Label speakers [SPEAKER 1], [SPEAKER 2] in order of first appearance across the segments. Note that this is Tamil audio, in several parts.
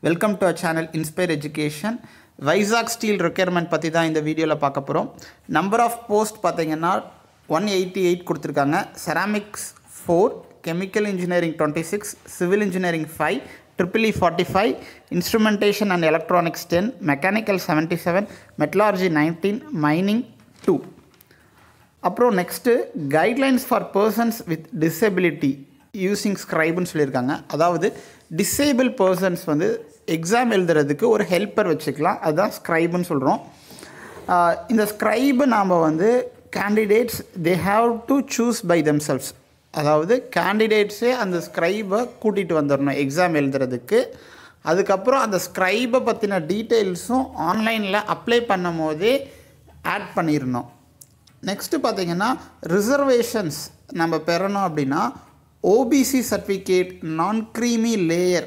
[SPEAKER 1] welcome to a channel inspire education Vizag steel requirement பற்றி தான் இந்த வீடியோவில் பார்க்க போகிறோம் நம்பர் ஆஃப் போஸ்ட் பார்த்தீங்கன்னா ஒன் எயிட்டி எயிட் கொடுத்துருக்காங்க ceramics four chemical engineering twenty six civil engineering five triple E forty five instrumentation and electronics ten mechanical seventy seven metallurgy nineteen mining two அப்புறம் next guidelines for persons with disability using ஸ்க்ரைப்னு சொல்லியிருக்காங்க அதாவது டிசேபிள் பர்சன்ஸ் வந்து எக்ஸாம் எழுதுறதுக்கு ஒரு ஹெல்ப்பர் வச்சுக்கலாம் அதுதான் ஸ்க்ரைப்னு சொல்கிறோம் இந்த ஸ்க்ரைபை நாம் வந்து candidates they have to choose by themselves அதாவது கேண்டிடேட்ஸே அந்த ஸ்க்ரைபை கூட்டிகிட்டு வந்துடணும் எக்ஸாம் எழுதுறதுக்கு அதுக்கப்புறம் அந்த ஸ்க்ரைபை பற்றின டீட்டெயில்ஸும் ஆன்லைனில் அப்ளை பண்ணும் போதே ஆட் பண்ணிடணும் நெக்ஸ்ட்டு பார்த்தீங்கன்னா ரிசர்வேஷன்ஸ் நம்ம பெறணும் அப்படின்னா OBC certificate non creamy layer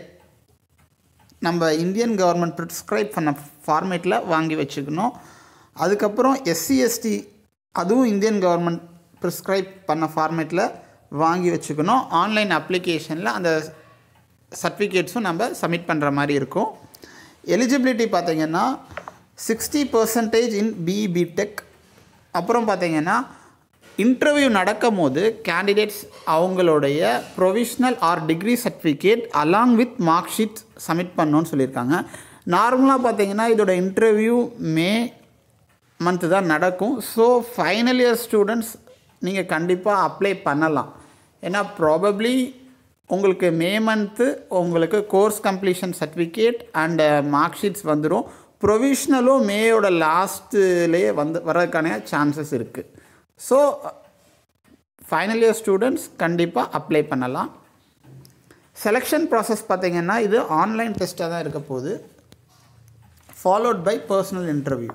[SPEAKER 1] நம்ம இந்தியன் கவர்மெண்ட் ப்ரிஸ்கிரைப் பண்ண ஃபார்மேட்டில் வாங்கி வச்சுக்கணும் அதுக்கப்புறம் எஸ்சி எஸ்டி அதுவும் இந்தியன் கவர்மெண்ட் ப்ரிஸ்கிரைப் பண்ண ஃபார்மேட்டில் வாங்கி வச்சுக்கணும் ஆன்லைன் அப்ளிகேஷனில் அந்த சர்டிஃபிகேட்ஸும் நம்ம சப்மிட் பண்ணுற மாதிரி இருக்கும் எலிஜிபிலிட்டி பார்த்தீங்கன்னா sixty percentage in BE tech அப்புறம் பார்த்தீங்கன்னா இன்டர்வியூ நடக்கும் போது கேண்டிடேட்ஸ் அவங்களுடைய provisional or degree certificate along with mark sheet submit பண்ணணும்னு சொல்லியிருக்காங்க நார்மலாக பார்த்தீங்கன்னா இதோட இன்டர்வியூ மே மந்த்து தான் நடக்கும் ஸோ ஃபைனல் இயர் ஸ்டூடெண்ட்ஸ் நீங்கள் கண்டிப்பாக அப்ளை பண்ணலாம் ஏன்னா ப்ராபப்ளி உங்களுக்கு மே மந்த்து உங்களுக்கு course completion certificate and mark sheets வந்துடும் ப்ரொவிஷ்னலும் மேயோட லாஸ்ட்டுலேயே வந்து வர்றதுக்கான சான்சஸ் இருக்குது ஸோ ஃபைனல் இயர் ஸ்டூடெண்ட்ஸ் கண்டிப்பாக அப்ளை பண்ணலாம் செலெக்ஷன் ப்ராசஸ் பார்த்திங்கன்னா இது ஆன்லைன் டெஸ்ட்டாக தான் இருக்க போகுது followed by personal interview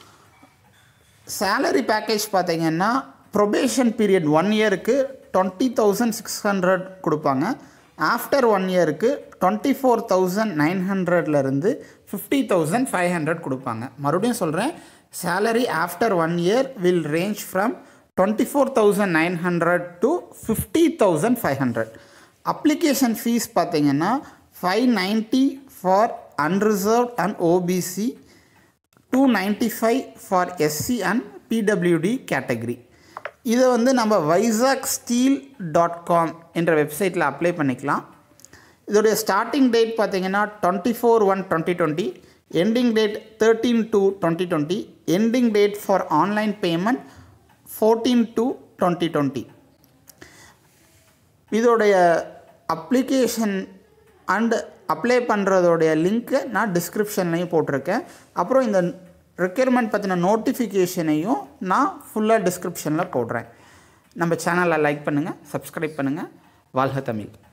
[SPEAKER 1] salary package பார்த்திங்கன்னா ப்ரொபேஷன் பீரியட் ஒன் இயருக்கு டுவெண்ட்டி தௌசண்ட் சிக்ஸ் ஹண்ட்ரட் கொடுப்பாங்க ஆஃப்டர் ஒன் இயருக்கு டுவெண்ட்டி ஃபோர் தௌசண்ட் நைன் ஹண்ட்ரட்லேருந்து ஃபிஃப்டி தௌசண்ட் ஃபைவ் ஹண்ட்ரட் கொடுப்பாங்க மறுபடியும் சொல்கிறேன் salary after one year will range from twenty four thousand nine hundred to fifty thousand five hundred application fees பார்த்தீங்கன்னா five ninety for unreserved and OBC two ninety five for SC and PWD category இதை வந்து நம்ம வைசாக் ஸ்டீல் டாட் காம் என்ற வெப்சைட்டில் அப்ளை பண்ணிக்கலாம் இதோடைய ஸ்டார்டிங் டேட் பார்த்தீங்கன்னா twenty four one twenty twenty ending date thirteen two twenty twenty ending date for online payment fourteen two twenty twenty இதோடைய அப்ளிகேஷன் அண்டு அப்ளை பண்ணுறதோடைய லிங்க்கு நான் டிஸ்கிரிப்ஷன்லையும் போட்டிருக்கேன் அப்புறம் இந்த ரெக்யர்மெண்ட் பற்றின நோட்டிஃபிகேஷனையும் நான் ஃபுல்லாக டிஸ்கிரிப்ஷனில் போடுறேன் நம்ம சேனலை லைக் பண்ணுங்கள் சப்ஸ்கிரைப் பண்ணுங்கள் வாழ்க தமிழ்